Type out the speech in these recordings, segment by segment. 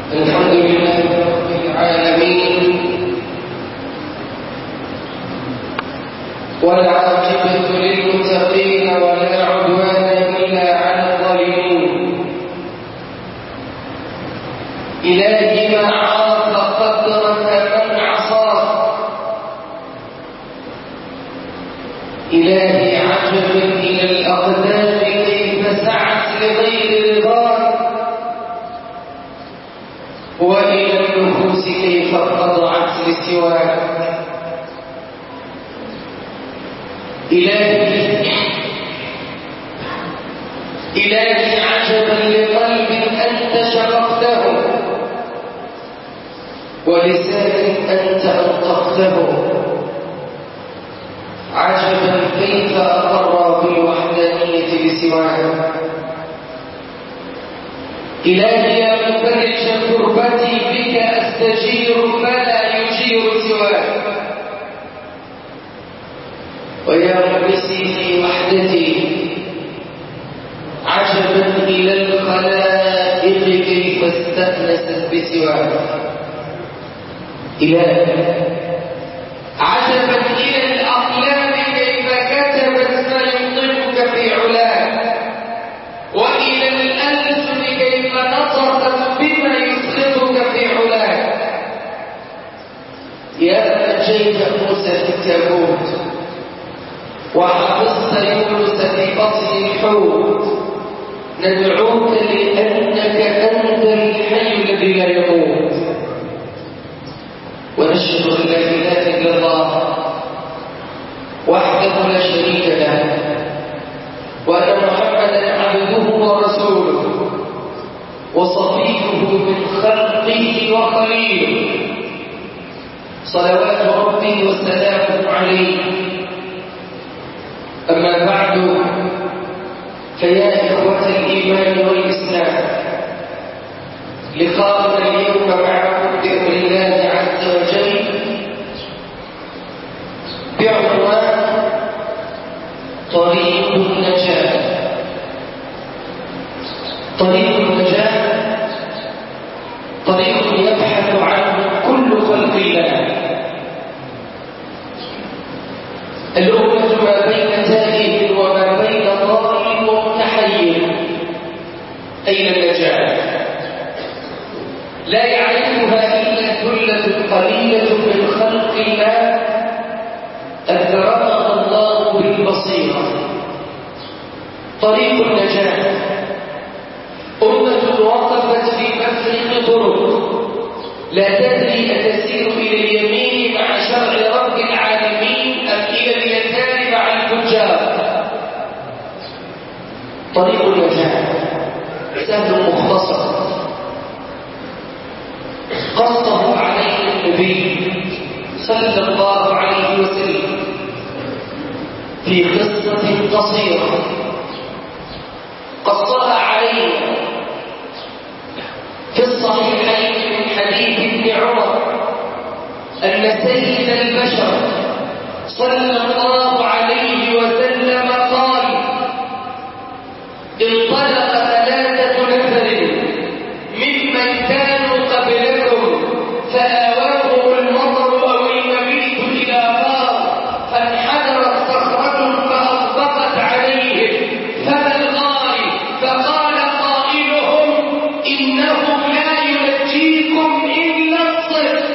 الحمد لله رب العالمين والعاقبة للمتقين ولا عدوان إلا على الظالمين إلهي ما عرف قدرك من عصاك إلهي عجبا إلى الأقدام كيف سعت لغير رضاك وإلى النفوس كيف خضعت لسواك إلهي إلهي عجبا لقلب أنت شققته ولسان أنت أنطقته عجبا كيف أقر بالوحدانية لسواك إلهي يا مفرج كربتي بك أستجير فلا يجير سواك ويا مبسي في وحدتي عجبا إلى الخلائق كيف استأنست بسواك إلهي عجبا إلى الأقلام كيف كتبت ما يمطرك في علاك وإلى الألسن كيف نطقت بما يسخطك في علاك يا نجيت موسى في التابوت وحفظت يونس في بطن الحوت ندعوك لأنك أنت الحي الذي لا يموت ونشهد أن لا إله إلا الله وحده لا شريك له وأن محمدا عبده ورسوله وصفيه من خلقه وخليله صلوات ربي وسلامه عليه أما بعد فيا إخوة الإيمان والإسلام لقاؤنا اليوم معكم بأمر الله عز وجل بعنوان طريق النجاة طريق النجاة طريق يبحث عنه كل خلق الله الأمة ما بين تائه وما بين ضال ومتحير أين النجاة لا يعرفها إلا ثلة قليلة من خلق الله أكرمها الله بالبصيرة طريق النجاة أمة وقفت في مفرق طرق لا تدري أتسير إلى اليمين مع شرع رب العالمين أم إلى اليسار مع الفجار طريق النجاة سهل مختصر قصه عليه النبي صلى الله عليه وسلم في قصة قصيرة قصها علينا في الصحيحين من حديث ابن عمر أن سيد البشر صلى الله عليه وسلم قال انطلق ثلاثة نفر ممن كانوا قبلكم فآواهم المطر أو المبيت إلى غار فانحدرت صخرة فأطبقت عليهم فما الغار فقال قائلهم إنه لا ينجيكم إلا الصدق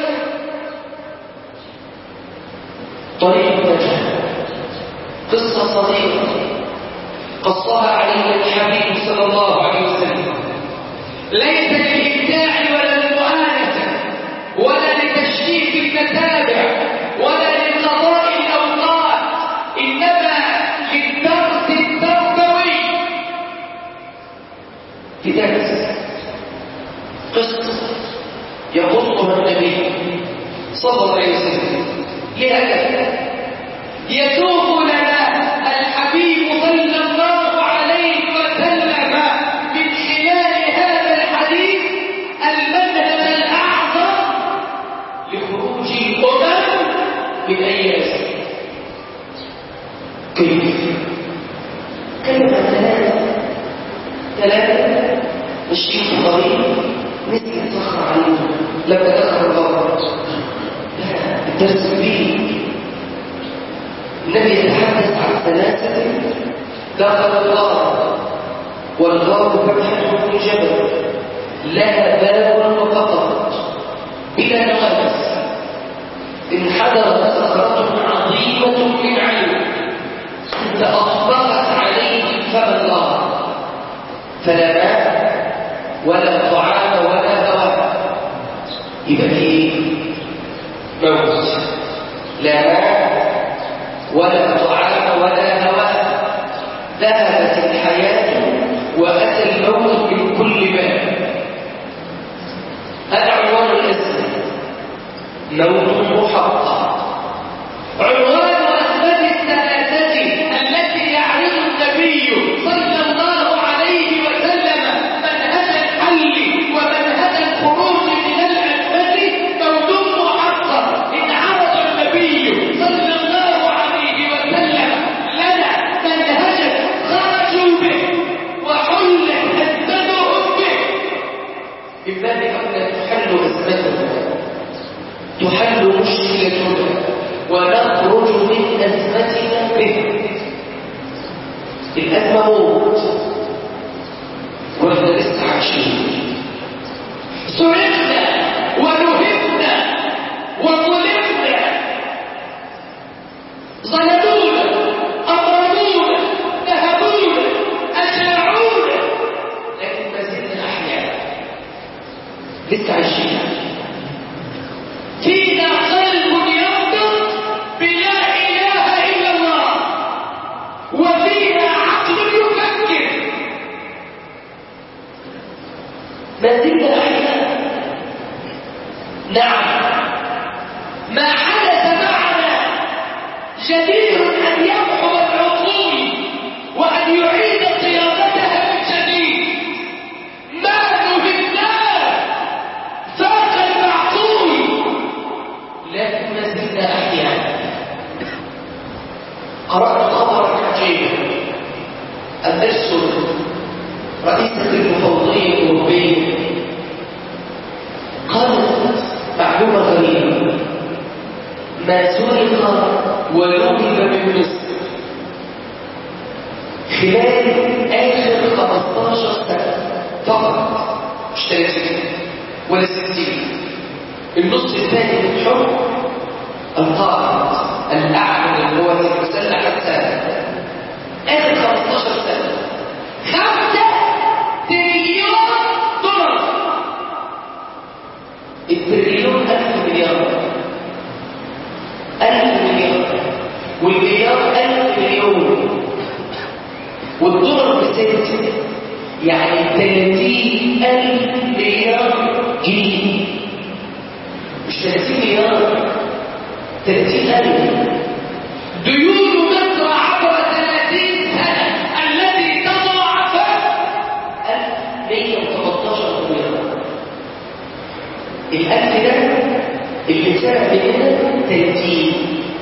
طريق النجاة قصة صغيرة قصها علينا الحبيب صلى الله عليه وسلم ليس للإبداع ولا للمؤانسة ولا لتشريف المتابع ولا لقضاء الأوقات إنما للدرس التربوي في درس قصة يقصها النبي صلى الله عليه وسلم لهدف يسوق لنا الحبيب صلى الله عليه وسلم من خلال هذا الحديث المذهب الأعظم لخروج الأمم من أياس كيف؟ كلمة ثلاثة ثلاثة الشيخ الطريق مثل صخرة والغار فتحة بن جبل لها باب وفقط بلا نوافذ انحدرت صخرة عظيمة من عين فأطبقت عليه فم الله فلا ماء ولا طعام ولا هواء يبقى في موت لا ماء ولا طعام ولا هواء ذهبت الحياة وأتى الموت من كل باب هذا عنوان الاسم موت محقق عنوان أسباب الثلاثة التي يعرض النبي صلى الله عليه وسلم منهج الحل ومنهج الخروج من الأزمة موت محقق إن عرض النبي صلى الله عليه وسلم لنا منهجا خرجوا به وحل أزمتهم به من باب أولى تحل أزمتهم تحل مشكلتنا ونخرج من أزمتنا به الأزمة موت وإحنا لسه عايشين سرقنا ونهبنا وظلمنا ظلمونا أمرضونا نهبونا أشاعونا لكن ما زلنا أحياء لسه عايشين فينا قلب ينطق بلا إله إلا الله وفينا عقل يفكر ما زلنا أحياء نعم ما حدث معنا جدير أن يمحو العقول وأن يعيد صياغتها من جديد ما نهمناه فاق المعقول لكن ما زلنا أحياء قرأت خبرا عجيبا الدرس رئيسة المفوضية الأوروبية قالت معلومة غريبة ما سرق ولوث من مصر خلال آخر 15 سنة فقط مش 30 ولا 60 النص الثاني من الحكم القائد الأعلى للقوات المسلحة الثانية آخر 15 سنة خمسة تريليون دولار التريليون ألف مليار ألف مليار والمليار ألف مليون والدولار بست يعني ثلاثين ألف مليار جنيه مش ثلاثين مليار ثلاثين ألف ديون مصر عبر ثلاثين سنة الذي تضاعف ألف مية وثمانتاشر مليار الألف ده اللي سبب مننا ثلاثين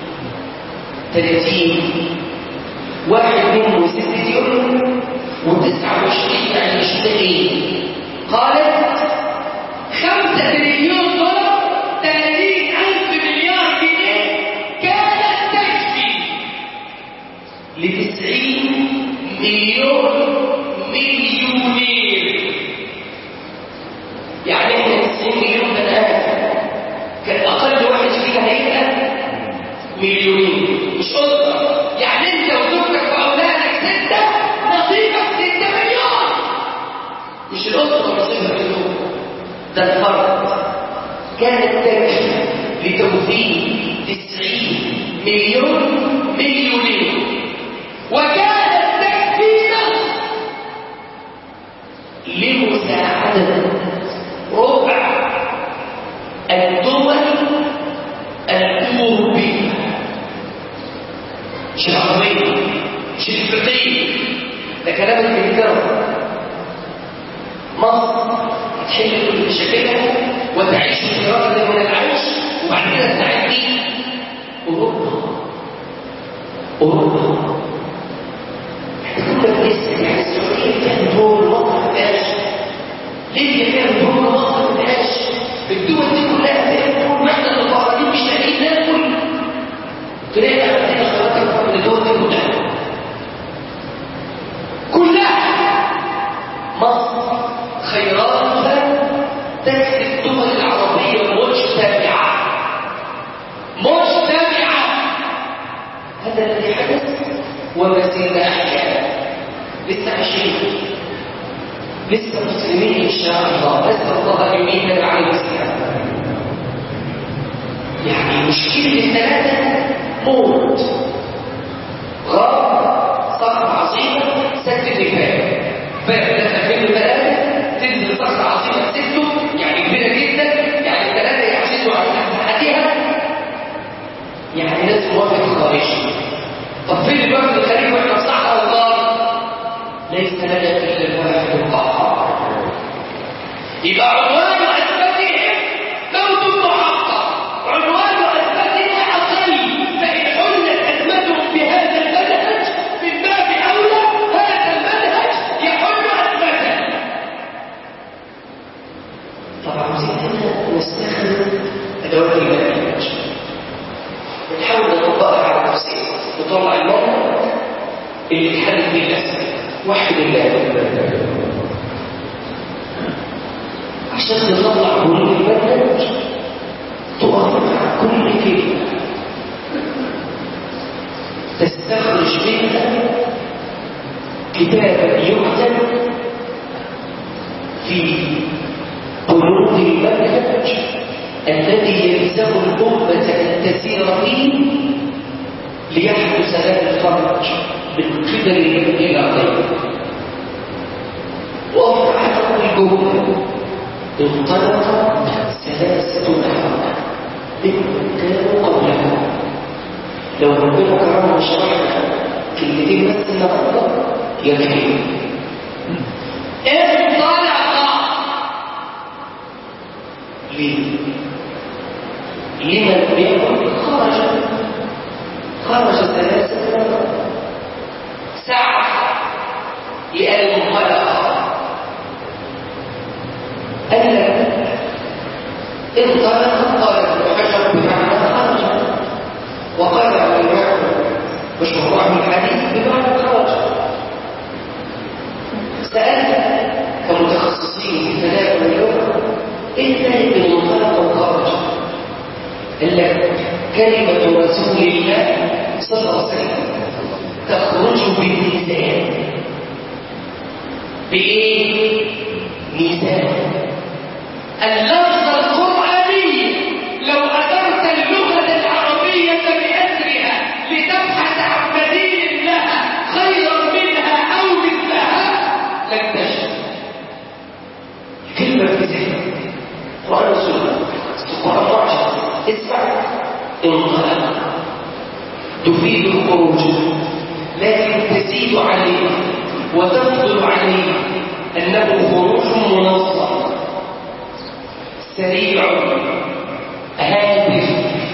ثلاثين واحد منهم ست مليون وتسعة وعشرين يعني مش لاقيين قالت خمسة تريليون دولار ثلاثين ألف مليار جنيه كانت تكفي لتسعين مليون مليونير يعني احنا 90 مليون بني ادم كان اقل واحد فينا هيبقى مليونين مش اسره يعني انت وزوجتك واولادك سته نصيبك 6 مليون مش الاسره نصيبها مليون ده الفرد كانت تكفي لتوفير 90 مليون مليونين وكانت تكفينا لمساعدة ربع الدول الأوروبية مش العربية مش الإفريقية ده كلام انجلترا مصر هتحل كل مشاكلها وتعيش في رغد من العيش وبعد كده تساعد مين؟ أوروبا أوروبا احنا كنا بنسأل يعني السعودية كان دور الوضع ما فيهاش ليبيا كان دور الوضع ما فيهاش الدول دي كلها فيها دور واحنا اللي قاعدين مش لاقيين ناكل تلاقي عندنا خيارات اكبر من الدول دي كلها كلها خيراتها تكفي الدول العربية مجتمعة مجتمعة هذا الذي حدث وما زلنا أحيانا لسه عايشين لسه مسلمين إن شاء الله نسأل الله أن يميتنا على الإسلام يعني مشكلة الثلاثة موت غاب صخرة عظيمة سد النفاق فإذا تكمل ثلاثة تنزل صخرة عظيمة سته يعني كبيرة جدا يعني الثلاثة يعجزوا عن مساحتها يعني لازم وقت خارجي طب فين الوقت الخارجي واحنا في صحراء الله ليس لنا الا الواحد القهار يبقى عنوان أثبتهم موت محقق عنوان أثبتهم عقلي فإن حلت أزمتهم بهذا المنهج من باب أولى هذا المنهج يحل أزمتهم طبعا عاوزين نستخدم أدوات المنهج ونحاول نطبقها على نفسنا نطلع المنهج اللي تحل فيه الأسئلة وحد الله عشان تطلع كل المنهج تقف مع كل كلمة تستخرج منها كتابا يكتب في قلوب المنهج الذي يلزم الأمة أن تسير فيه ليحدث هذا الفرج من قبل إلى غيره وأفعل الجملة انطلق ثلاثة أحوال ممن كانوا قبلها لو ربنا كرمنا وشرحنا كلمتين بس النهارده يكفي انطلق ليه؟ لمن يقول خرج خرج ثلاثة ساعة للمنطلق قال لك انطلق قال الحجر بمعنى خرج وقال الإمام مشهور عن الحديث بمعنى خرج سألت كمتخصصين في ثلاثة مليون ايه الفرق بين انطلق وخرج؟ قال لك كلمة رسول الله صلى الله عليه وسلم تخرج بالميزان بإيه؟ ميزان اللفظ القرآني لو أدرت اللغة العربية بأسرها لتبحث عن بديل لها خيرا منها أو مثلها لن تجد كلمة ميزان قرآن السنة القرآن معجز اسمع انطلق تفيد الخروج لكن تزيد عليه وتفضل عليه أنه خروج منظم سريع هادف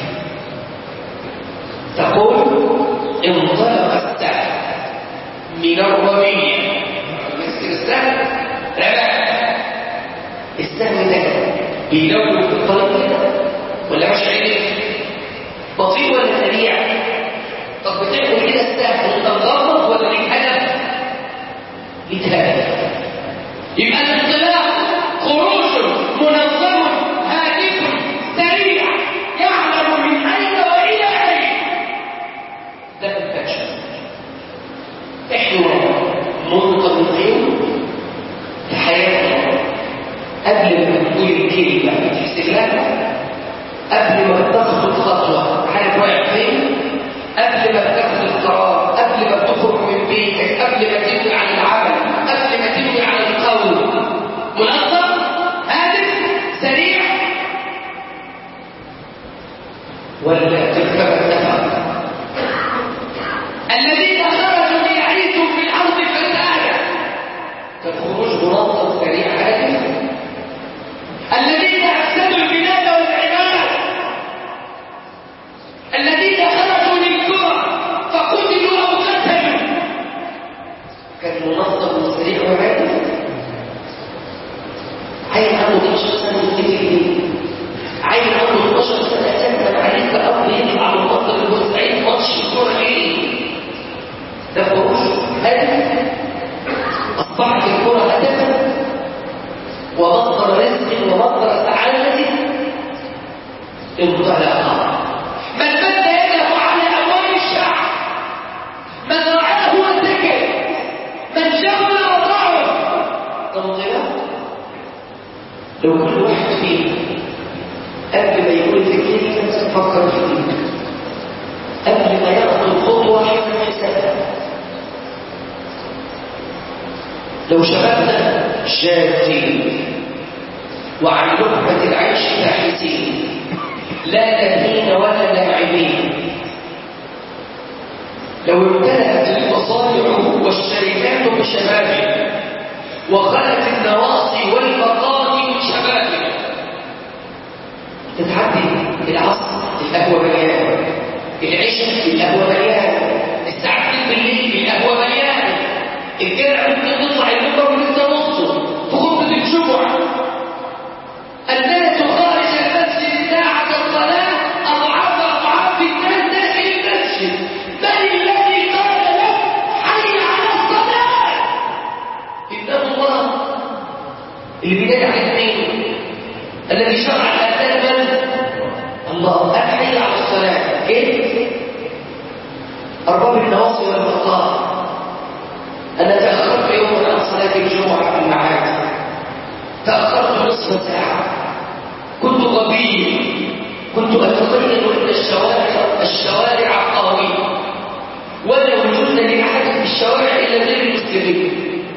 تقول انطلق السهم من الرمية مسك السهم ربع السهم ده بيلون في الطريق كده ولا مش عينك بطيء ولا سريع طب بتعمل كده السهم وانت مغمض ولا ليك هدف ليك هدف يبقى الانطلاق خروج منظم هادف سريع يعلم من اين والى اين ده الفشل احنا منطلقين في حياتنا قبل ما تقول الكلمه تحسب لها قبل ما تاخد خطوه عارف رايح فين قبل ما تاخد القرار قبل ما تخرج من بيتك قبل ما تنوي عن العمل قبل ما تنوي عن القول منظم هادف سريع ولا تركب السفر الذين خرجوا ليعيشوا في الارض فسادا كالخروج منظم سريع هادف الذين افسدوا البلاد والعباد الذين خرجوا للكره فقتلوا لو كل واحد فينا قبل ما يقول الكلمة فكر فيه قبل ما ياخد الخطوة حساب لو شبابنا جادين وعن لقمة العيش باحثين لا لاهين ولا لاعبين لو امتلأت المصانع والشركات بشبابنا وخلت النواصي والمقاضي من شبابنا تتعدي العصر القهوة مليانة العشاء القهوة مليانة الساعتين بالليل القهوة مليانة الجامع ممكن تطلع المنبر ولسه نصه في خطبة الجمعة الناس خارج المسجد ساعة الصلاة أضعاف أضعاف الناس داخل المسجد من الذي قال له حي على الصلاة إنه الله اللي بيدعي الاثنين الذي شرع الأذان من الله أحيي على الصلاة إيه؟ أرباب النواصي والمقام أنا تأخرت يوما عن صلاة الجمعة في المعاد تأخرت نصف ساعة كنت غبي كنت أتخيل أن الشوارع الشوارع قوية ولا وجود لأحد في الشوارع إلا غير المسلمين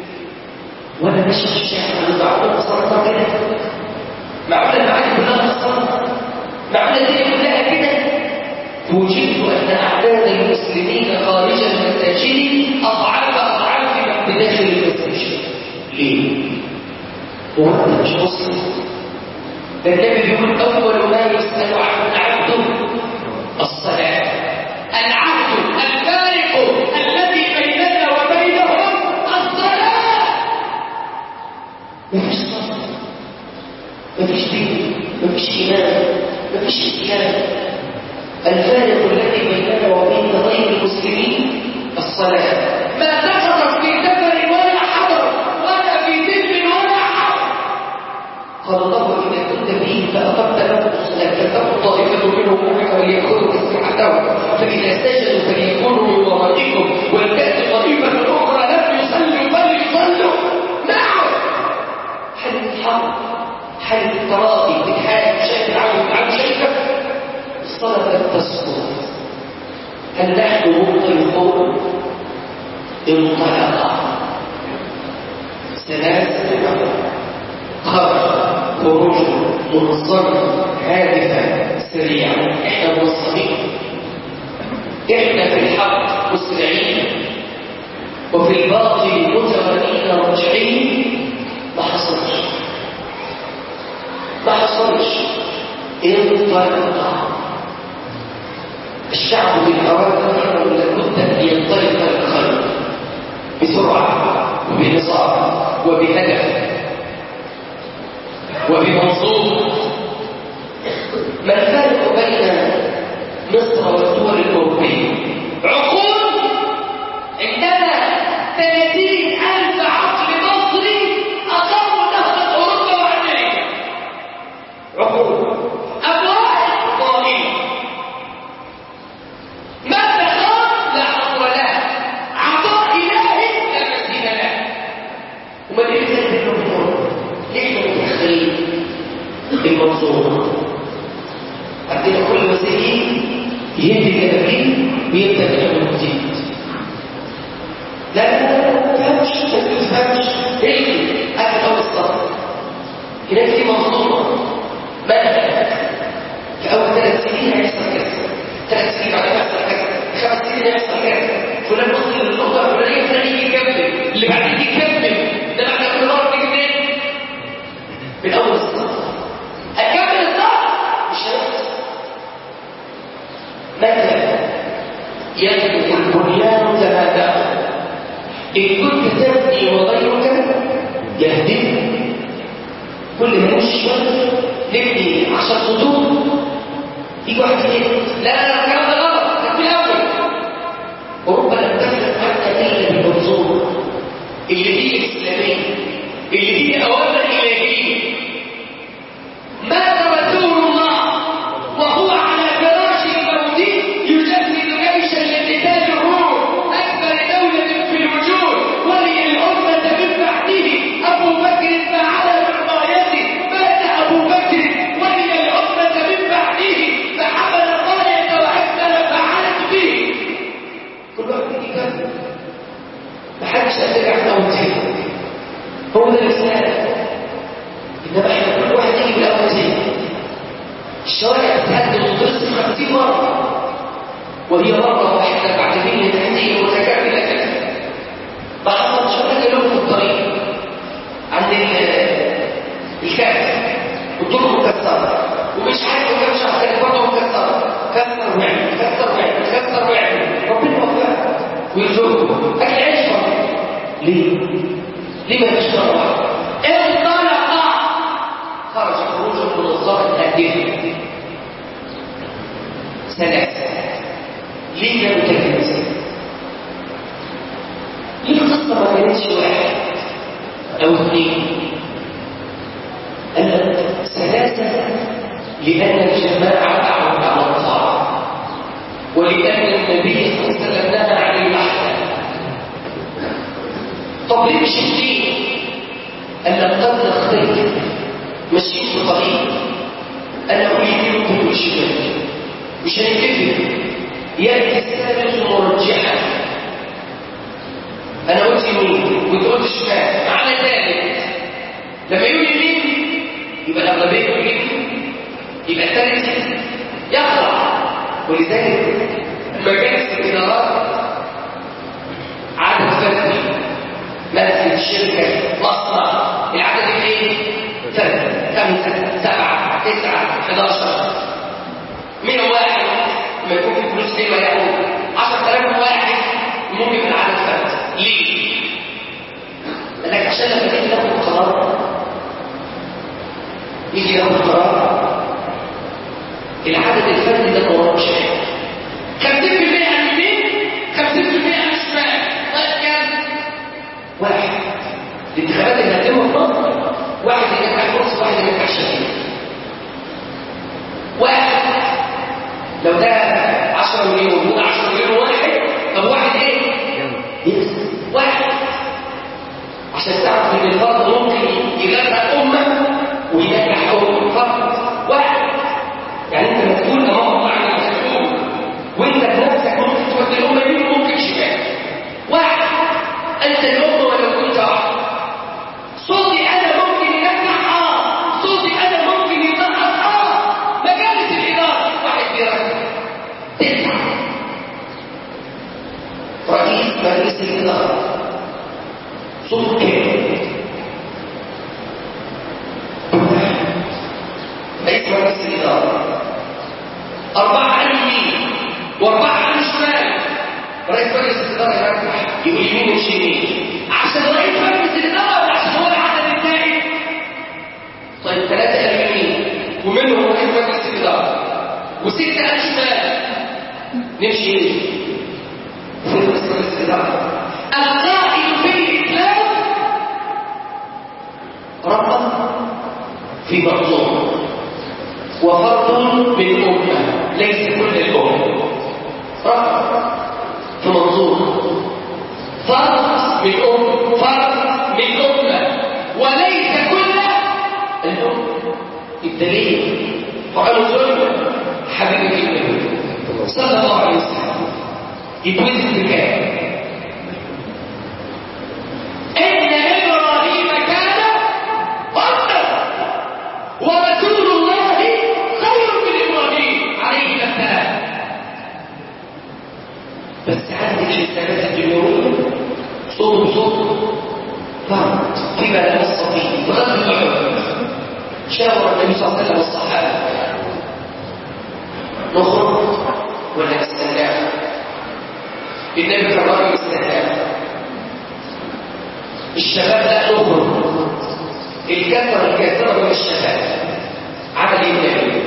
وأنا ماشي في الشارع أنا بعمل صلاة كده معقولة المعاني كلها مصطلحة معقولة الدنيا كلها كده وجدت أن أعداد المسلمين خارج المساجد أضعاف أضعاف من داخل المساجد ليه؟ هو أنت مش مسلم ده النبي بيقول أول ما يسأل عنه العبد الصلاة العهد الفارق الذي بيننا وبينهم الصلاة مفيش صلاة مفيش دين مفيش إيمان مفيش إسلام الفارق الذي بيننا وبين غير المسلمين الصلاة ما سقطت في دبر ولا حضر ولا في دم ولا حر قال الله إذا كنت به فأقمت لهم الصلاة فلتكن طائفة منهم معك وليأخذوا أسلحتهم فإذا سجدوا فليكونوا من ورائكم ولتأتي طائفة أخرى لم يصلوا فليصلوا نعم حالة الحرب حالة التراضي تتحارب شايف العون عن شايفك الصلاة لن تسقط هل نحن منطلقون انطلقا ثلاثة خرج خروج منظم هادفة سريعة احنا منظمين احنا في الحق مسرعين وفي الباطل متغنين راجعين ما حصلش ما حصلش انطلق الشعب بالأراد خيرا لابد أن ينطلق الخير بسرعة وبنظام وبهدف وبمنظوم ما الفرق بين مصر والدول الأوروبية عقول عندنا ثلاثين ألف عقل مصري أقاموا نهضة أوروبا وأمريكا عقول أموال ضالين ماذا خاف لا حصر له عطاء إلهي لا مثيل له وما الإنسان بالنظام ليه متأخرين المنظومة عندنا كل مسيحي يهدي كلامين ويبدأ كلام جديد لا لا لا ما تفهمش ما تفهمش ايه هذا هو الصبر هناك في منظومة بدأت في أول ثلاث سنين هيحصل كذا ثلاث سنين بعد يحصل كذا خمس سنين هيحصل كذا فلان وصل للنقطة الفلانية فلان يجي يكمل اللي بعد يجي يكمل ده بعد كل مرة تيجي منين؟ من أول الصف أكمل الصف مش هيحصل متى يبدو البنيان كما دخل إن كنت تبني وغيرك يهدم كل ما يمشي شوية نبني عشر خطوط يجي واحد يقول لا لا لا الكلام ده غلط ده في الأول أوروبا لم تسلك حتى إلا بالمنظومة اللي هي إسلامية اللي هي أوامر إلهية مات رسول الله وهو على فراش الموت يجسد جيشا لقتال الروم أكبر دولة في الوجود ولي الأمة من بعده أبو بكر فعلى من رايته مات وهي مرة واحدة بعد بنية تحتية متكاملة بعض الشباب لهم في الطريق عند الكاس والطرق مكسرة ومش عارف كم شهر كانت برضه مكسرة كسر وعمل كسر وعمل كسر وعمل ربنا وفقه ويرزقه أكل عيش برضه ليه؟ ليه ما فيش مرة واحدة؟ انطلق خرج خروجا من الظهر هادفا ثلاثة ليه لم تكن ليه القصة ما كانتش واحد أو اثنين قال ثلاثة لأن الجماعة تعود على الطاعة ولأن النبي صلى الله عليه وسلم نهى عن الأحسن طب ليه مش اثنين؟ قال قد نخطيت ماشيين في طريق أنا أريد منكم الشمال مش هنتفق يأتي الثالث مرجحا أنا قلت يمين وأنت قلت شمال معنى ذلك لما يقول يمين يبقى الأغلبية يقول يمين يبقى الثالث يخضع ولذلك مجالس الإدارات عدد فردي مسجد شركة مصنع العدد ايه؟ ثلاثة خمسة سبعة تسعة 11 100 واحد ما يكون في فلوس ليه ما يقول 10000 واحد ممكن العدد فرد ليه؟ لانك عشان لما تيجي تاخد قرار يجي ياخد قرار العدد الفردي ده ما وراهوش حاجه 50% عن اليمين 50% عن الشمال طيب كام؟ واحد الانتخابات اللي هتتم في مصر واحد ينجح فرصه واحد ينجح شهيد واحد لو ده 10 مليون وده 10 مليون واحد طب واحد ايه؟ يكسب واحد عشان تعرف ان الفرد ممكن يغرق امه وينجح امه فرد واحد يعني انت مسؤول امام الله عن المسؤول وانت بنفسك ممكن تودي الامه يمين وممكن شمال واحد انت الامه ولو كنت واحد صوتي انا ممكن ينجح اه صوتي انا ممكن ينقص اه مجالس الاداره واحد بيركز تسعه رئيس مجلس الاداره صوت كام رئيس مجلس الاداره اربعه عن اليمين واربعه عن الشمال رئيس مجلس الاداره يرجح يقول يمين ومش يمين عشان رئيس مجلس الاداره ولا عشان هو العدد الثاني طيب ثلاثه قال يمين ومنهم رئيس مجلس الاداره وسته قال شمال نمشي ايه؟ رئيس مجلس الاداره القائد في الاسلام رقم في مقصود وفرد بالامه ليس كل الامه رقم في منظور فرد من أم فرد من أمة وليس كل الأمة الدليل فقالوا ظلم حبيبك النبي صلى الله عليه وسلم يتوزن بكام إن إبراهيم كان أمة ورسول الله خير من إبراهيم عليه السلام بس عندك الحسابات الدنيوية صوت بصوت فرد فيما لا نستطيع بغض النظر شاور النبي صلى الله عليه وسلم الصحابة نخرج ولا نستنى النبي كان راجل استنى الشباب لا نخرج الكثرة الكثرة من الشباب عمل ايه النبي؟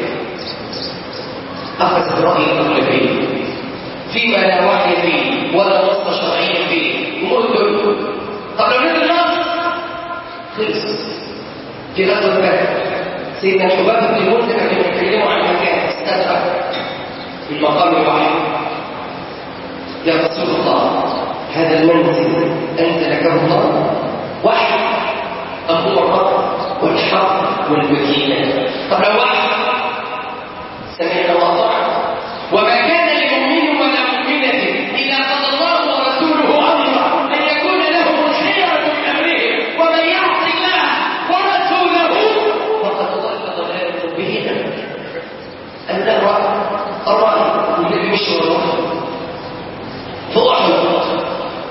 أخذ برأي الأغلبية فيما لا وحي فيه ولا نص شرعي فيه وقلت له طب لو نزل نص خلص في غزوه بدر سيدنا شباب بن المنذر كانوا بيتكلموا عن مكان استدرك في المقام الواحد يا رسول الله هذا المنزل انزلكه الله واحد هو الرب والحق والمكينه طب لو واحد سمعنا واطعنا وما كان لمؤمن ولا مؤمنة إذا قضى الله ورسوله أمرا أن يكون لهم الخيرة من أمرهم ومن يعص الله ورسوله فقد ضل ضلالا مبينا أن الرأي الرأي والنبي مش هو الرأي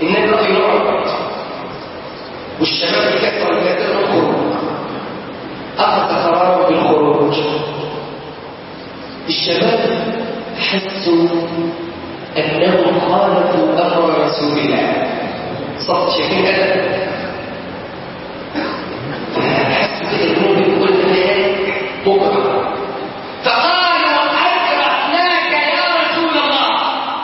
النبي رأي يقعد والشباب الكثرة الكثيرة الخروج أخذ قراره بالخروج الشباب حسوا أنهم خالفوا أمر رسول الله صوت شكل أدب فحسوا كده إنهم بيقول لك بكرة فقالوا أكرهناك يا رسول الله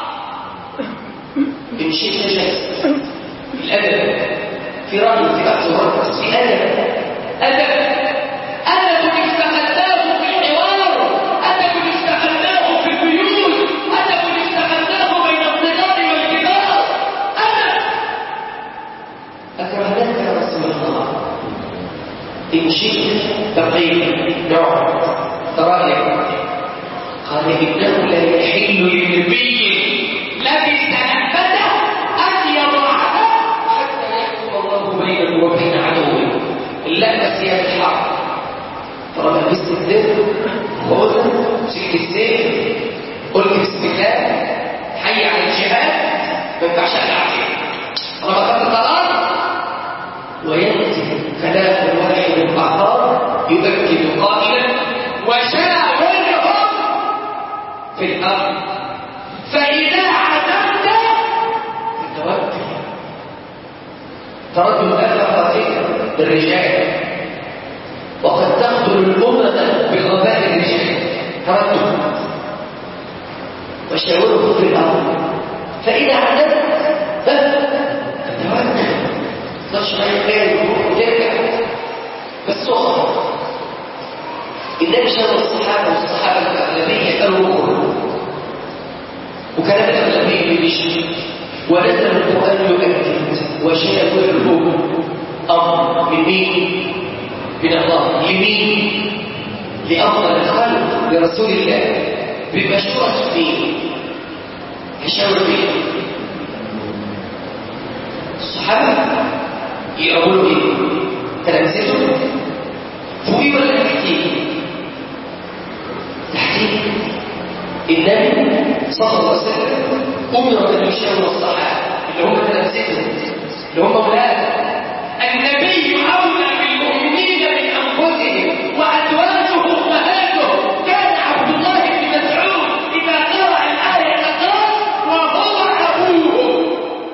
إن شئت جلس الأدب في رأي في أخذ الرقص في أدب أدب أدب استغلناه في الحوار أدب استغلناه في البيوت أدب استغلناه بين الصغار والكبار أدب أكرهناك يا رسول الله إن شئت بقيت نقعد تراجع قال إنه لا يحل للنبي لبس نبته أن يضعها حتى يحكم الله بينه وبين عدوه اللبس هي الحرب طالما لبست الزر خذ شلت السيف قلت بسم الله حي على الجهاد ما ينفعش اقلع فيه طالما خدت القرار ويأتي كلام الواحد القهار يؤكد قائلا وشاورهم في الأرض فإذا عزمت فتوكل تردد هذا خطير بالرجال وقد تقتل الأمة بغباء الرجال تردد وشاورهم في الأرض فإذا عزمت فتوكل تقدرش ما يخير يروح وترجع بس اخر النبي شاف الصحابه والصحابه الاغلبيه قالوا خروج وكلام الاغلبيه بيشي ونزل القران يؤكد وشاورهم امر من مين؟ من الله لمين؟ لافضل الخلق لرسول الله بمشورة مين؟ يشاور مين؟ الصحابه يقولوا ايه تلامذته فوقيه ولا تحتيه تحتيه النبي صلى الله عليه وسلم امر ان يشاور الصحابه اللي هم تلامذته اللي هم اولاده النبي اولى بالمؤمنين من انفسهم وازواجه امهاتهم كان عبد الله بن مسعود اذا قرأ الايه قال وهو ابوه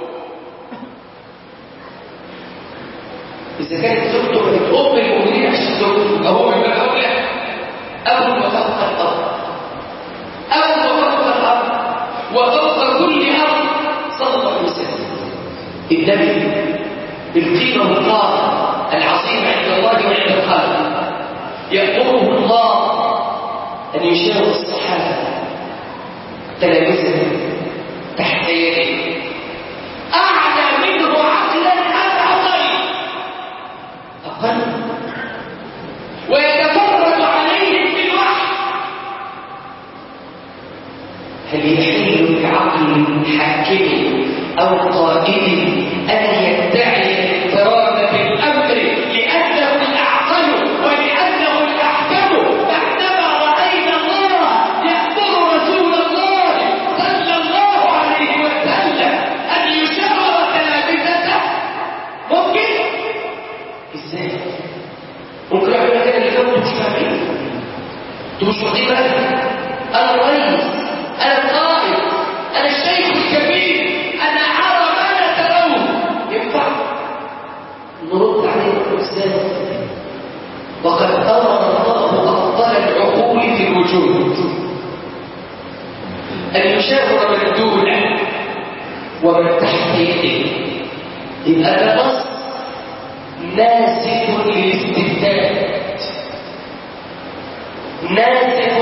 إذا كانت زوجته من أم المؤمنين عشان زوجته يبقى هو من باب أولى أول ما فوق الأرض أول ما فوق الأرض وفوق كل أرض صلى الله عليه وسلم النبي بالقيمة والقامة العظيمة عند الله وعند الخلق يأمره الله أن يشاور الصحابة تلامذته تحت يديه أعلى منه عقلا أم أقل أقل ويتفرد عليهم بالوحي هل يحل بعقل حاكم أو قائد أن يدعي الاضطراب بالأمر لأنه الأعقل ولأنه الأحكم بعدما رأينا الله يأمر رسول الله صلى الله عليه وسلم أن يشاور تلامذته ممكن ازاي ممكن اعمل كده اللي كانوا مش فاهمين انتوا مش واخدين بالك انا الرئيس انا القائد انا الشيخ الكبير انا ارى ما لا ترون ينفع نرد عليه ازاي وقد امر الله افضل العقول في الوجود ان يشاور من دونه ومن تحت يده يبقى ده نص ناسك للاستبداد ناسك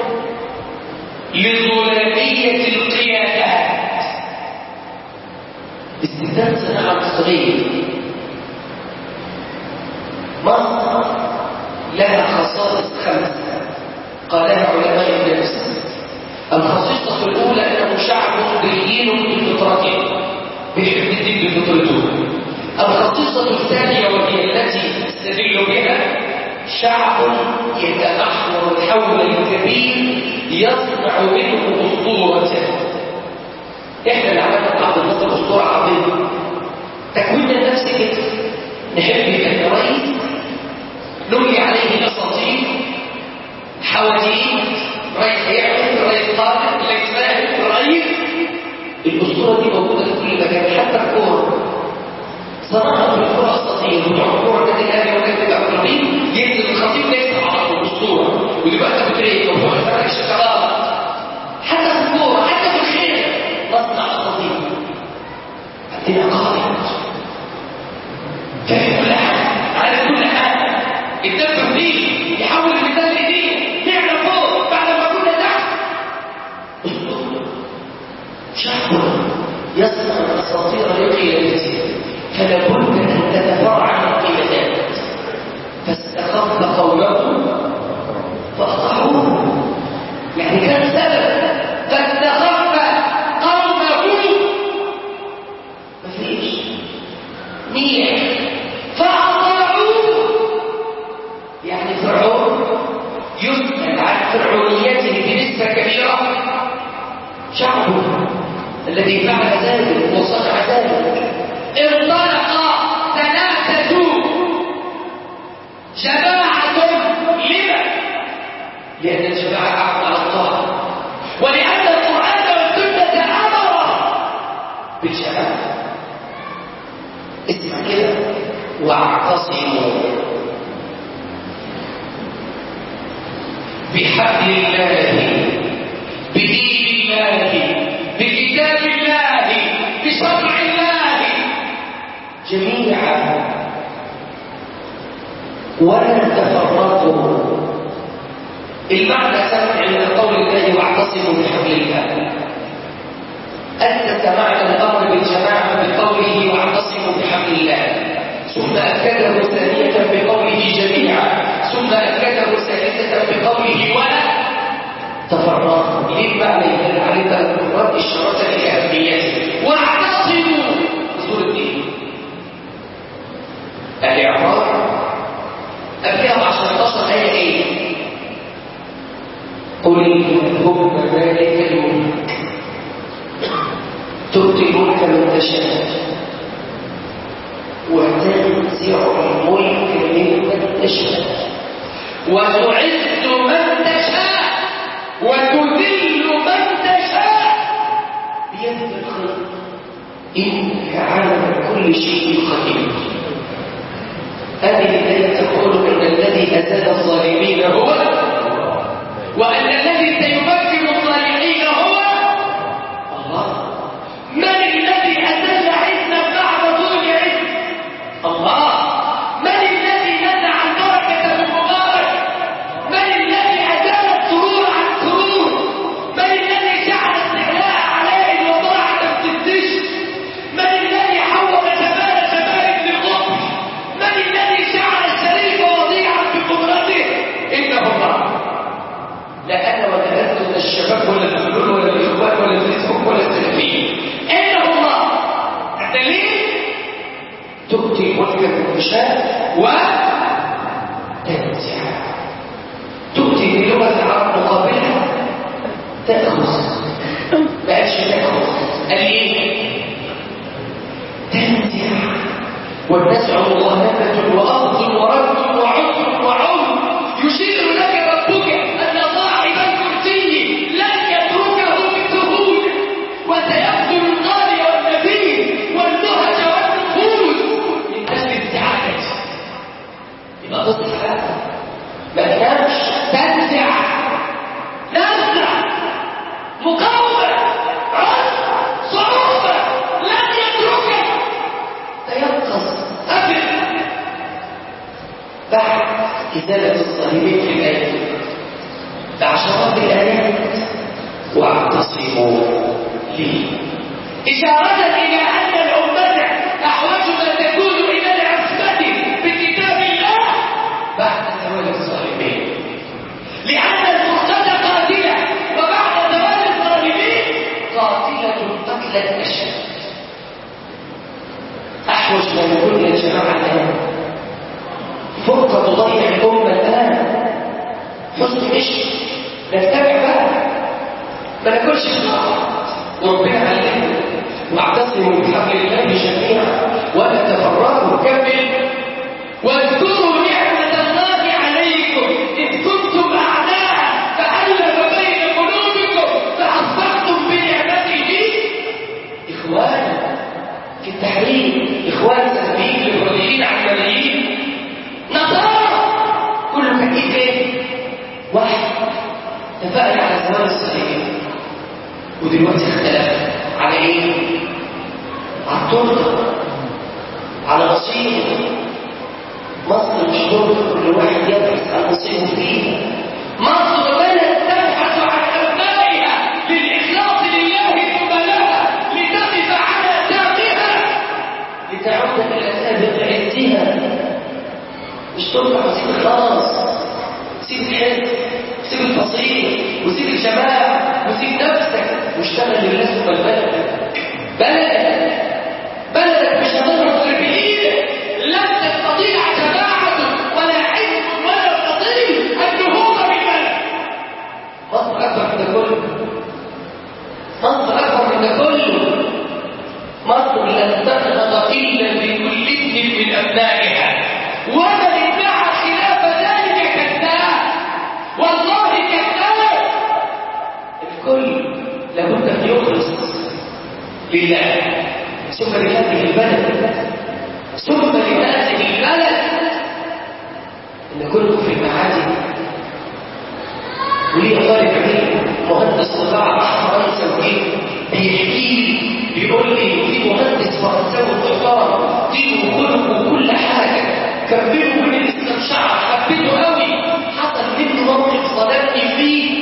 لظلامية القيادات استبداد صناعة مصرية مصر لها خصائص خمسة قالها علماء النفس الخصيصة الأولى أنه شعب دين بفطرته بيحب الدين بفطرته الخصيصة الثانية وهي التي استدل بها شعب يتمحور حول الكبير يصنع منه أسطورة احنا اللي عملنا بعض النصر أسطورة عظيمة تكوين النفس كده نحب يبقى كويس نملي عليه اساطير حواديت رئيس هيعمل رئيس قادم رئيس فاهم رئيس الاسطوره دي موجوده في كل مكان حتى الكوره صناعه الكوره اساطير بتوع الكوره كده الاهلي وكده بتاع الخطيب ينزل الخطيب يكسب على طول الاسطوره ودلوقتي بتريد وهو فرق الشوكولاته حتى في الكوره حتى في الخير نصنع اساطير عندنا قائد فاهم كل حاجه عارف كل حاجه الدم فيه يحول المثال لدين نعمل فوق بعد ما كنا تحت شعب يصنع الاساطير لقيادته فلا بد ان تتفرع عن القيادات فاستخف قومه فاطاعوه يعني كان سبب فاستخف قومه مفيش نيح فأطاعوه يعني فرعون يسأل عن فرعونيته بنسبة كبيرة شعبه الذي فعل ذلك وصنع ذلك انطلق ثلاثة جماعة لما؟ لأن الجماعة أعمل على الطاعة ولأن القرآن والسنة أمر بالجماعة اسمع كده واعتصموا بحبل الله بدين الله بكتاب الله بشرع الله جميعا ولا تفرقوا المعنى سمع من قول الله واعتصموا بحبل الله أنت سمعت الأمر بالجماعة بقوله واعتصموا بحبل الله ثم أكده ثانية بقوله جميعا ثم أكده ثالثة بقوله ولا تفرقوا ليه بقى يدل عليه ثلاث مرات إشارة لأهميته واعتصموا سورة الدين الإعراب قبلها مع 16 آية إيه؟ قل اللهم مالك الملك تؤتي الملك من تشاء وتنزع الملك ممن تشاء وتعز من تشاء وتذل من تشاء بيدك الخير انك على كل شيء قدير هذه الآية تقول أن الذي أزال الظالمين هو وأن الذي سيمكن الصالحين هو الله من الذي أزال عزا بعد طول عز الله من الذي نزع البركة بالمبارك من الذي أزال السرور عن سرور من الذي جعل استحلاء عليه وضاعة الدش من الذي حول جبال جبال لقطر من الذي جعل الشريك وضيعا بقدرته إنه الله لا أنا ولا أنت ولا الشباب ولا الفلول ولا الإخوان ولا الفيسبوك ولا السلفيين إنه الله الدليل تؤتي ملك من تشاء وتنزع تؤتي بلغة العرب مقابلها تأخذ بقاش تأخذ قال ايه تنزع والنزع مغالبة وأخذ ورد وعذر وعذر يشير لك ربك أن صاحب الكرسي لن يتركه بسهولة وسيبذل الغالي والنبي والنهج والنفوذ من أجل السعادة يبقى تصل ما تنامش تنزع نزع مقاومة عسر صعوبة لن يتركك تيقظ أبدا بعد إزالة الصليبين في الآية بعشرات الآيات واعتصموا لي إشارة إلى أن الأمة أحوج ما تكون إلى العصمة بكتاب الله بعد زوال الصالحين لأن الفرقة قاتلة وبعد زوال الظالمين قاتلة قتلا أشد أحوج ما يكون يا جماعة الآن فرقة تضيع الأمة الآن حسن عشق نتبع بقى ما ناكلش في بعض وربنا علمنا واعتصموا بحبل الله جميعا ولا اتفقنا على زمان الصحيح ودلوقتي اختلف على ايه؟ على التربه على نصيبه مصر مش تربه كل واحد يدرس عن نصيبه فيها مصر بلد تبحث عن ابنائها للاخلاص لله ثم لها لتقف على ساقها لتعود الى سابق عزها مش تربه وسيب خلاص سيب الحزب سيب التصريف وسيب الجماعة وسيب نفسك واشتغل لله ثم البلد بلدك بلدك مش هتضرب غير بايدك لن تستطيع جماعة ولا علم ولا تستطيع النهوض بالبلد مصر أكبر من ده كله مصر أكبر من ده كله مصر لن تنهض إلا بكل ابن من أبنائها ومن ادعى خلاف ذلك كذاب والله كذاب الكل لابد ان يخلص لله ثم لهذه البلد ثم لهذه البلد ان كنتم في المعادي ولي طالب علم مهندس قطاع فرنساوي بيحكي لي بيقول لي في مهندس فرنساوي محترم دينه وخلقه وكل حاجه كان بينه وبين الاسلام شعر حبيته قوي حصل منه موقف صدمني فيه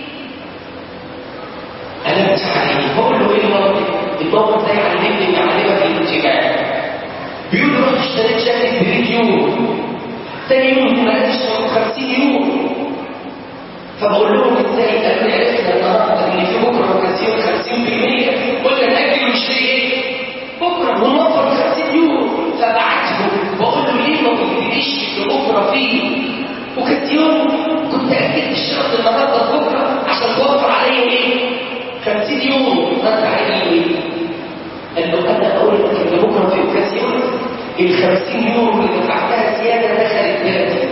انا مش عليه بقول له ايه الموقف الموقف ده يعلمني يعلمك الاتجاه بيقول له رحت اشتريت جاكيت ب 100 يورو تاني يوم ما لقيتش 50 يورو فبقول لهم ازاي قالوا لي عرفنا النهارده ان في بكره اوكازيون 50% قلنا ناجل ونشتري ايه؟ بكره ونوفر 50 يورو فبعته بقول له ليه ما قلتليش في بكره فيه اوكازيون كنت اكدت الشرط النهارده بكره عشان توفر عليا ايه؟ 50 يورو رد عليه ايه؟ قال له انا اقول لك ان بكره في اوكازيون ال 50 يورو اللي دفعتها زياده دخلت بلدي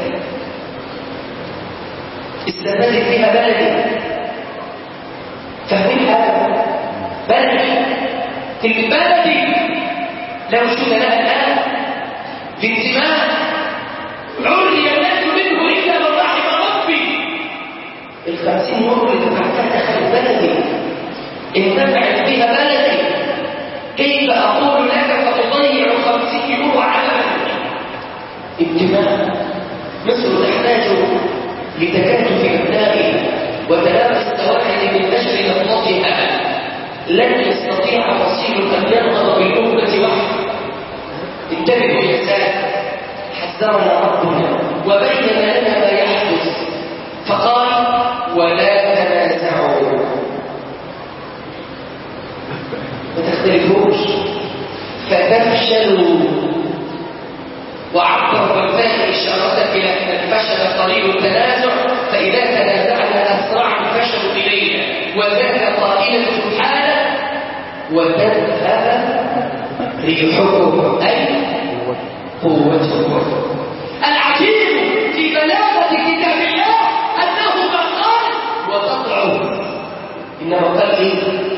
استفادت فيها بلدي فاهمين هذا بلدي كلمة بلدي لو شئت لها الآن بانتماء عري الناس منه إلا من رحم ربي الخمسين يورو اللي دفعتها دخلت بلدي انتفعت بها بلدي كيف أقول لك فتضيع خمسين يورو على بلدي انتماء مصر تحتاج لتكاتف أبنائها وتلامس التوحد من نشر نقطتها لن يستطيع فصيل أن ينهض بالأمة وحده انتبهوا يا سادة حذرنا ربنا وبين لنا ما يحدث فقال ولا تنازعوا ما تختلفوش فتفشلوا وعبر والفاء إشارة إلى أن الفشل طريق التنازع فإذا تنازعنا أسرع الفشل إلينا وذاك قائلة سبحانه وتذهب ريحكم أي قوتكم العجيب في بلاغة كتاب الله أنه ما قال وتضعف إنما قال إيه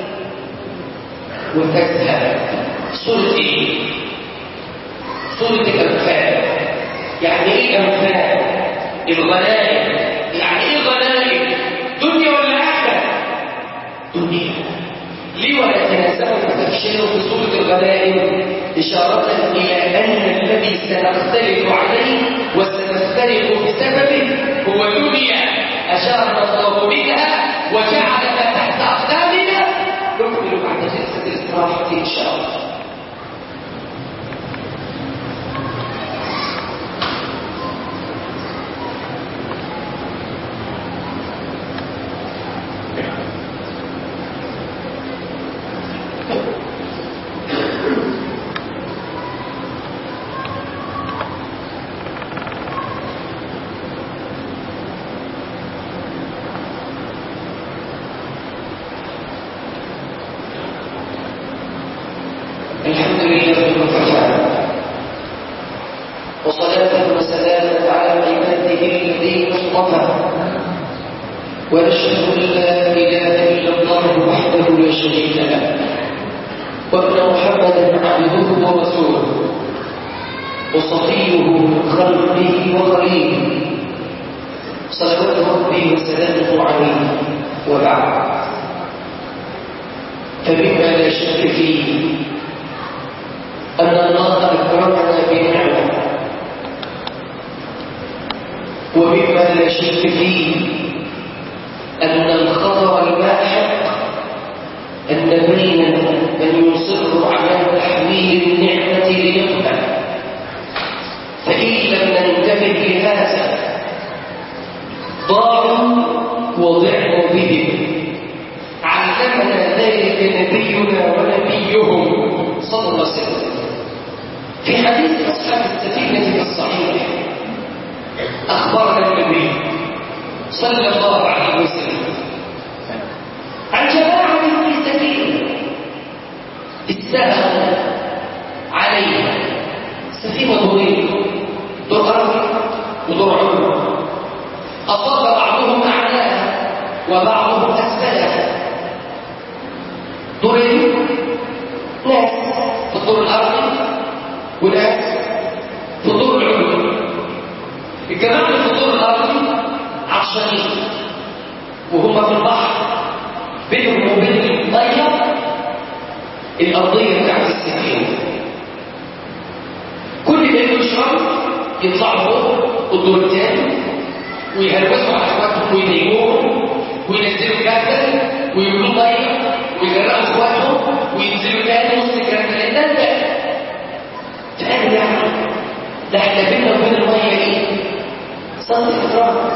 وتذهب سورة إيه سورة الأنفال يعني إيه أنفال؟ الغنائم يعني إيه غنائم؟ دنيا ولا آخرة؟ دنيا ليه ولا تناسبوا فتفشلوا في سورة الغنائم إشارة إلى أن الذي سنختلف عليه وسنفترق بسببه هو دنيا أشار الله بها وجعلنا تحت أقدامنا نكمل بعد جلسة الاستراحة إن شاء الله الحمد لله وكفى وصلاة وسلاما على عباده الذين اصطفى ونشهد ان لا اله الا الله وحده لا شريك له وابن محمدا عبده ورسوله وصفيه من خلقه وخليله صلوات ربي وسلامه عليه وبعد فمما لا شك فيه أن الله أكرمنا بنعمة ومما لا شك فيه أن الخطر الماحق أن بين من يصر على تحويل النعمة لنقمة فإن لم ننتبه لهذا ضاعوا وضعنا بهم علمنا ذلك نبينا ونبيهم صلى الله عليه وسلم في حديث أصحاب السفينة في الصحيح أخبرنا النبي صلى الله عليه وسلم عن جماعة في سفينة استأخذ عليها سفينة ضوئية دور أرضي ودور عمر أصاب بعضهم أعلاها وبعضهم أسفلها دورين ناس في الدور الأرضي وناس في الدور العلوي الجماعة اللي في الدور الأرضي عطشانين وهم في البحر بينهم وبين المية الأرضية بتاعت السفينة كل ما يشربوا يطلعوا فوق الدور الثاني ويهربسوا على اخواتهم ويضايقوهم وينزلوا جبل ويقولوا ميه ويغرقوا اخواتهم وينزلوا تاني نص الجبل لان ده فقال يعني ده احنا بينا وبين الميه ايه؟ صلاه اكرام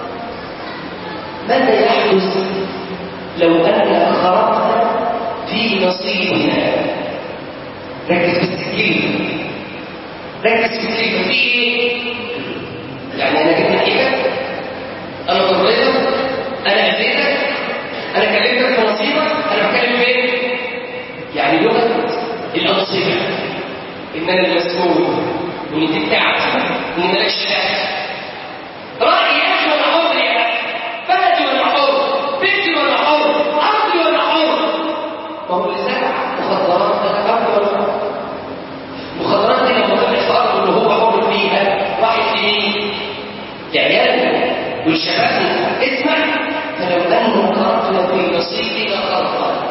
ماذا يحدث لو اننا خرقنا في نصيبنا ركز في السكين ركز في السكين في ايه؟ يعني انا جبت حاجه انا ضريتك انا اذيتك انا كلمتك في نصيبك انا بتكلم فين يعني لغه الانصبه ان انا المسؤول وان انت بتاعتي وان مالكش دخل رايي اخي ولا حر يا بلدي ولا حر بنتي ولا حر ارضي ولا حر ما هو اللي زرع مخدرات ده ارض ولا حر مخدرات دي لما طلع في ارضه اللي هو حر فيها راحت لمين؟ لعياله والشباب اسمع فلو أنه قرأتنا في نصيبنا خرطا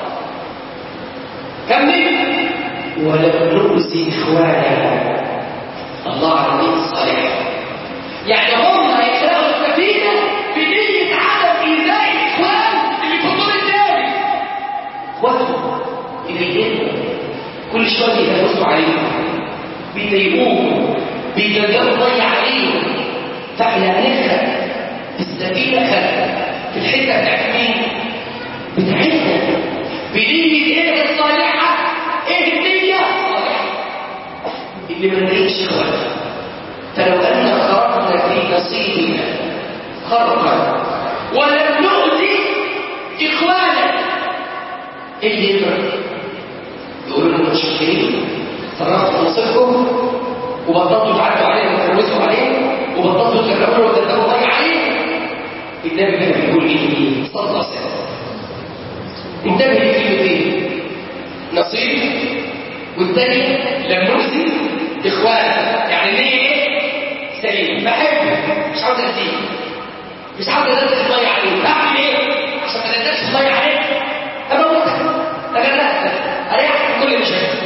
كمل ولم نؤذي إخواننا الله على الصالح يعني هم هيخلقوا السفينة بنية عدم إيذاء الإخوان اللي في الدور الثاني إخواتهم إليهم كل شوية يدرسوا عليهم بيضايقوهم بيضيقوا ضيع عليهم فاحنا هنخلق السفينة خلق في الحتة بتاعت مين؟ بتاعتنا بنية ايه الصالحة؟ ايه النية؟ الصالحة اللي ما نلاقيش اخواتها فلو أن خرقنا في نصيبنا خرقا ولم نؤذي إخوانا ايه اللي يفرق؟ يقولوا لنا متشكرين صرفتوا نصيبكم وبطلتوا تعدوا عليهم وتروسوا عليهم وبطلتوا تكرروا وتدبروا ضيع عليهم النبي كان بيقول ايه صلى الله عليه وسلم انتبه لكلمتين نصيب والثاني لم نؤذي اخوانا يعني ليه ايه سليم بحبه مش عاوز اذيه مش عاوز انزل ضيع عليه اعمل ايه عشان ما ننزلش ضيع عليه اموتك تجلدت اريحك من كل مشاكل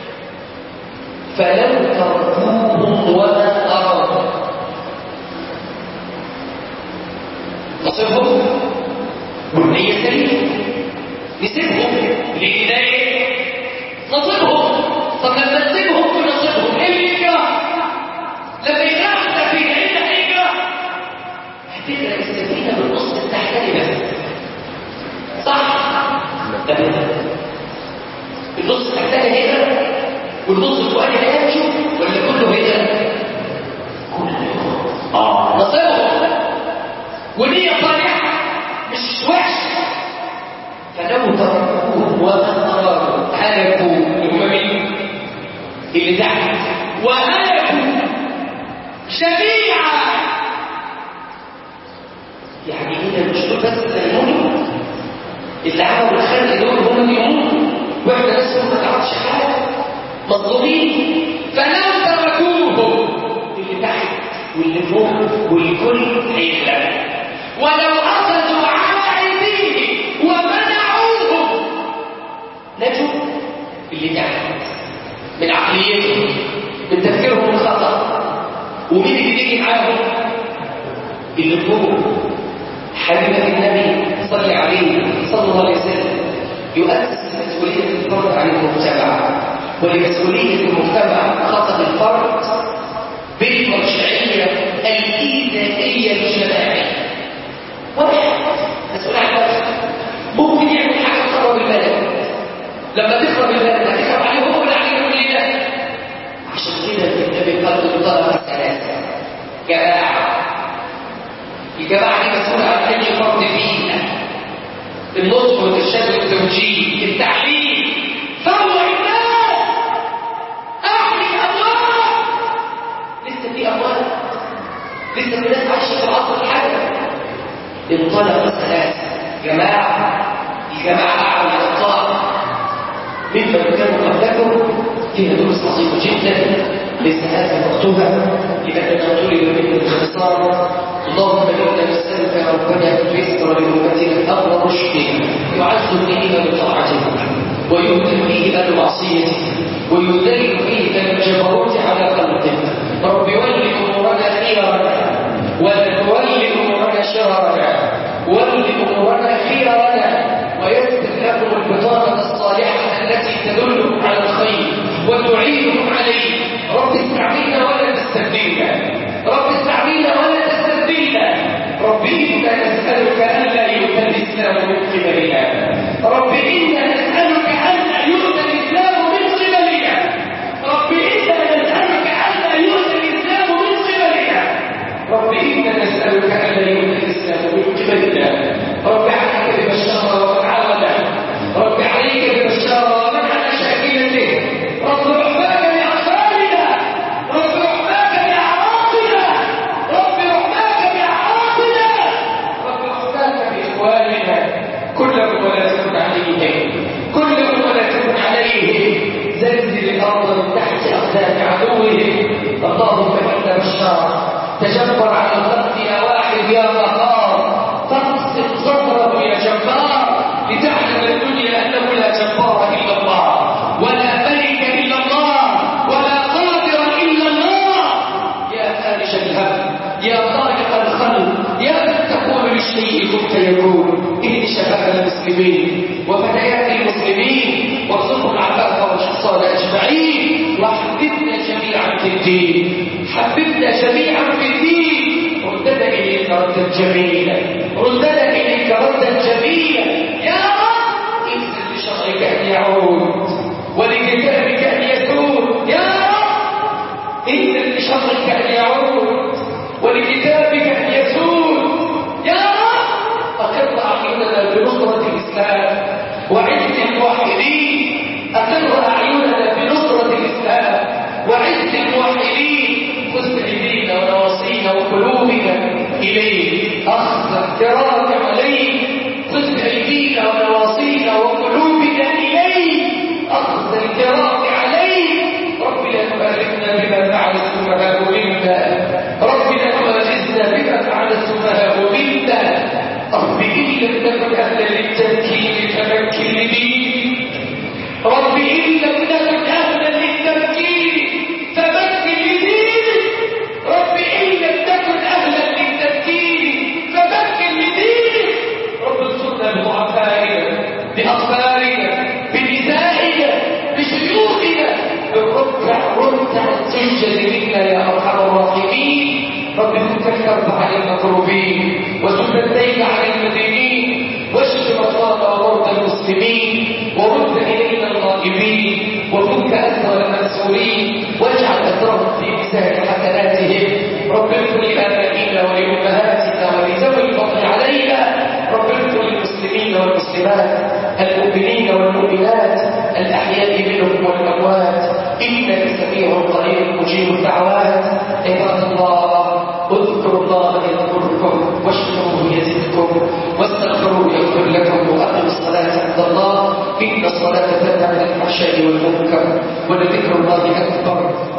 فلو تركوهم وما أرادوا نصيبهم والنية سليمة نسيبهم لأن ده إيه؟ نصيبهم طب لما نسيبهم في نصيبهم إيه اللي يجرى؟ لما يجرى السفينة إيه اللي هيجرى؟ هتجرى السفينة بالنص التحتاني بس صح؟ تمام النص التحتاني هيجرى والنص الفوقاني هيمشوا ولا كله هيجرى؟ كله اه نصيبهم ونية صالحة مش وحشة فلو تركوه وما أرادوا هلكوا هم مين؟ اللي تحت وهلكوا جميعا يعني هنا مش دول بس اللي يموتوا اللي عملوا الخلق دول هم اللي يموتوا واحنا ناس ما تعرفش حاجه مظلومين فلو تركوهم اللي تحت واللي فوق والكل هيخلق ولو أخذوا على أيديهم اللي فوق حبيبة النبي صلى عليه صلى الله عليه وسلم يؤسس مسؤولية الفرد عن المجتمع ولمسؤولية المجتمع خاصة الفرد بالمرجعية الإيذائية الجماعية واحد مسؤول عن نفسه ممكن يعمل حاجة تخرب البلد لما تخرب البلد هتخرب عليه هو ولا عليه كلنا عشان كده النبي قال للطلبة الثلاثة جماعة الجماعة دي مسؤولة عن أي فرد فينا النطق والإرشاد والتوجيه التعليم فوع الناس أحمي الأموال لسه في أموال لسه في ناس عايشة في العصر الحجري انطلق الثلاثة جماعة الجماعة أعلى الأطلاق ممن كانوا قبلكم فيها دروس عظيمة جدا ليس هذا مكتوبة لأننا طلب منه الاختصار اللهم إنا نسألك ربنا أن تيسر لأمتنا أمر رشدها يعز فيه بطاعتك ويهدى فيه أهل معصيتك ويذل فيه أهل الجبروت على قلبك رب ول أمورنا خيرنا ولا تول أمورنا شررنا ول أمورنا خيرنا ويسر لكم البطانة الصالحة التي تدلكم على الخير وتعينكم عليه رب استعملنا ولا تستبدلنا رب استعملنا ولا تستبدلنا رب إنا نسألك ألا يؤتى الإسلام من قبلنا رب إنا نسألك ألا يؤتى الإسلام من قبلنا رب إنا نسألك ألا يؤتى الإسلام من قبلنا رب إنا نسألك ألا يؤتى الإسلام من قبلنا رب عليك ببشار ومن عاوده رب عليك ببشار ومن على شاكلته رب رحمك بأطفالنا رب رحمك بأعراضنا رب رحمك بأعراضنا رب رحمك بإخواننا كلهم ولا تكن عليهم كلهم ولا تكن عليهم زلزل الأرض من تحت أقدام عدوهم اللهم إنا بشار تجبر على الخلق يا واحد يا قهار فاقسم صدره يا جبار لتعلم الدنيا أنه لا جبار إلا الله ولا ملك إلا الله ولا قادر إلا الله يا فارش الهم يا خالق الخلق يا من تقول للشيء كن فيكون اهد شباب المسلمين وفتيات المسلمين وارزقهم العفاف والحصان اجمعين وحببنا جميعا في الدين حببنا جميعا في الدين ردنا اليك ردا جميلا ردنا اليك ردا جميلا يا رب انزل بشرعك ان يعود ولكتابك ان يسود يا رب انزل بشرعك ان يعود ولكتابك ان يسود يا رب اقر اعيننا بنصره الاسلام وعز الموحدين اقر اعيننا بنصره الاسلام وعز الموحدين خذ بايدينا ونواصينا وقلوبنا اليك اخذ اقتراك عليك خذ بايدينا ونواصينا وقلوبنا اليك اخذ الكرام عليك رب لا تباركنا بما فعل السفهاء منا رب لا تؤاخذنا بما فعل السفهاء منا رب ان لم تكن اهلا للتمكين فمكن لدينك رب ان لم تكن اهلا للتمكين فمكن لدينك رب ان لم تكن اهلا للتمكين فمكن لدينك رب انصرنا بضعفائنا باطفالنا بنسائنا بشيوخنا بالركع ركع تنجد منا يا ارحم الراحمين رب فك الكرب عن المكروبين وسد الدين عن المدينين واشف مصاب ومرضى المسلمين ورد الينا الغائبين وفك اسر المنصورين واجعل اثرهم في ميزان حسناتهم رب اغفر لابائنا ولامهاتنا ولذوي الفضل علينا رب اغفر للمسلمين والمسلمات المؤمنين والمؤمنات الأحياء منهم والأموات إنك سميع قريب مجيب الدعوات عباد الله اذكروا الله يذكركم واشكروه يزدكم واستغفروه يغفر لكم وأقموا الصلاة عند الله إن الصلاة تنهى عن الفحشاء والمنكر ولذكر الله أكبر